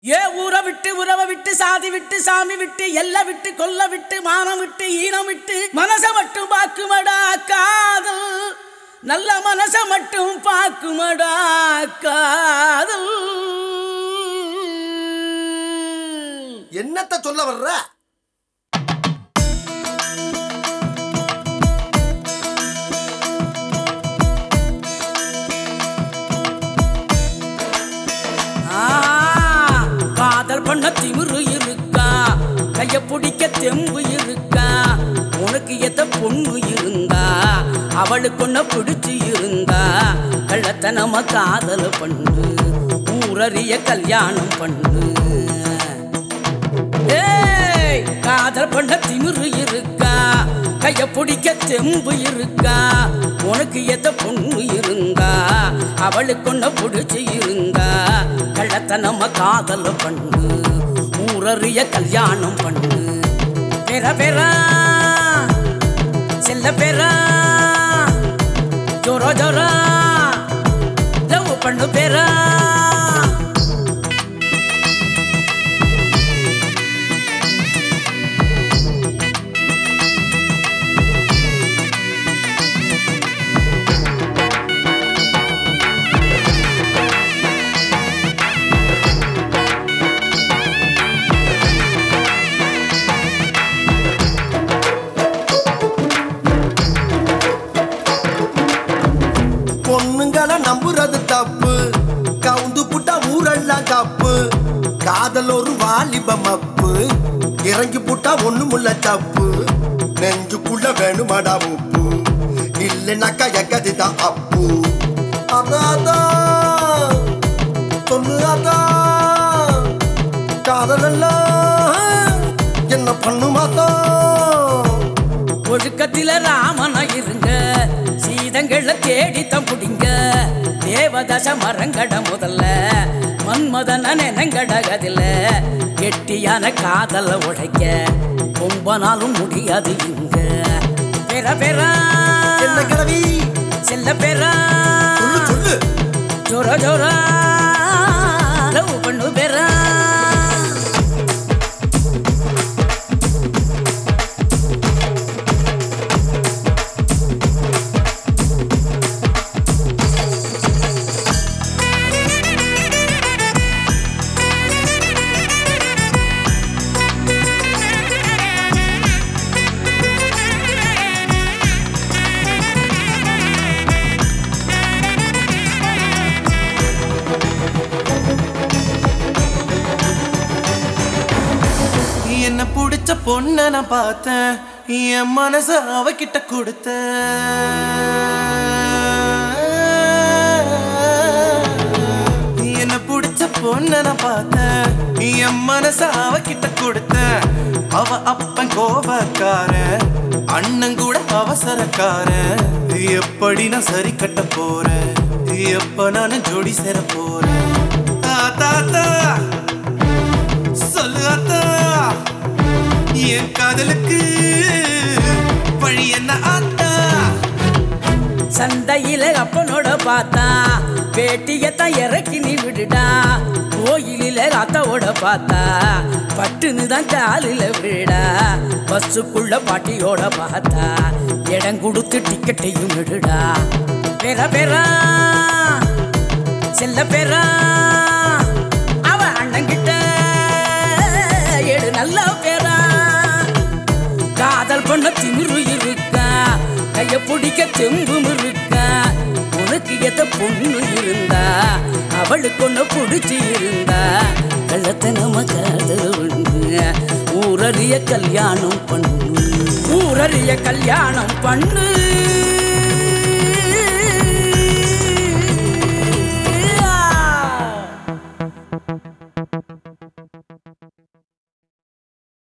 ஏ ஊரை விட்டு உறவை விட்டு சாதி விட்டு சாமி விட்டு எல்லை விட்டு கொல்ல விட்டு மானம் விட்டு ஈனம் விட்டு மனச மட்டும் பாக்குமடா காதல் நல்ல மனச மட்டும் பாக்குமடா காதல் என்னத்த சொல்ல வர்ற ஆ, காதல் பண்ண திமிரு இருக்கா கைய பிடிக்க தெம்பு இருக்கா உனக்கு எத்த பொண்ணு இருந்தா அவளுக்கு ஒன்ன பிடிச்சு இருந்தா கள்ளத்தனம காதல் பண்ணு ஊரறிய கல்யாணம் பண்ணு ஏய், காதல் பண்ண திமிரு இருக்கா கைய பிடிக்க தெம்பு இருக்கா உனக்கு எத்த பொண்ணு இருந்தா அவளுக்கு ஒன்ன பிடிச்சு இருந்தா கள்ளத்தனம காதல் பண்ணு ஊரறிய கல்யாணம் பண்ணு பெற பெறா செல்ல பெறா ஜோரோ ஜோரா லவ் பண்ணு பெறா பொண்ணுங்களை நம்புறது தப்பு கவுந்து புட்டா ஊரெல்லாம் தப்பு காதல் ஒரு வாலிப மப்பு இறங்கி புட்டா ஒண்ணுமுள்ள தப்பு நெஞ்சுக்குள்ள வேணுமாடா உப்பு இல்லைனாக்கா எங்கதுதான் அப்பு அதான் சொல்லு அதான் காதல் எல்லாம் என்ன பண்ணுமாதான் ஒழுக்கத்தில ராமனா இருங்க சீதங்களை தேடித்தம் புடிங்க தேவதச மரங்கட முதல்ல மன்மதன நினங்கடகதில கெட்டியான காதல உடைக்க ரொம்ப நாளும் முடியாது இங்க பெற பெறா என்ன கிழவி செல்ல பெறா சொல்லு சொல்லு ஜோர ஜோரா லவ் பண்ணு பெறா என்ன பிடிச்ச பொண்ண நான் பார்த்தேன் என் மனச அவகிட்ட கொடுத்தேன் என்ன பிடிச்ச பொண்ண நான் பார்த்தேன் என் மனச அவகிட்ட கொடுத்தேன் அவ அப்பன் கோபக்காரன் அண்ணன் கூட அவசரக்காரன் எப்படி நான் சரி கட்ட போறேன் எப்ப நான் ஜோடி சேர போறேன் தாத்தா தாத்தா சொல்லு அத்தா என் காதலுக்கு வழி என்ன ஆத்தா சந்தையில அப்பனோட பார்த்தா வேட்டியத்தான் இறக்கி நீ விடுடா கோயிலில அத்தாவோட பார்த்தா பட்டுன்னு தான் காலில விடா பஸ்ஸுக்குள்ள பாட்டியோட பார்த்தா இடம் கொடுத்து டிக்கெட்டையும் விடுடா பெற பெறா செல்ல பெறா அவ அண்ணங்கிட்ட ஏடு நல்ல பேரா காதல் பண்ண திமிரு இருக்கா கைய பிடிக்க தெம்பும் இருக்கா உனக்கு எத பொண்ணு இருந்தா அவளுக்கு ஒண்ணு பிடிச்சி இருந்தா கள்ளத்தனம காதல் ஒண்ணு ஊரறிய கல்யாணம் பண்ணு ஊரறிய கல்யாணம் பண்ணு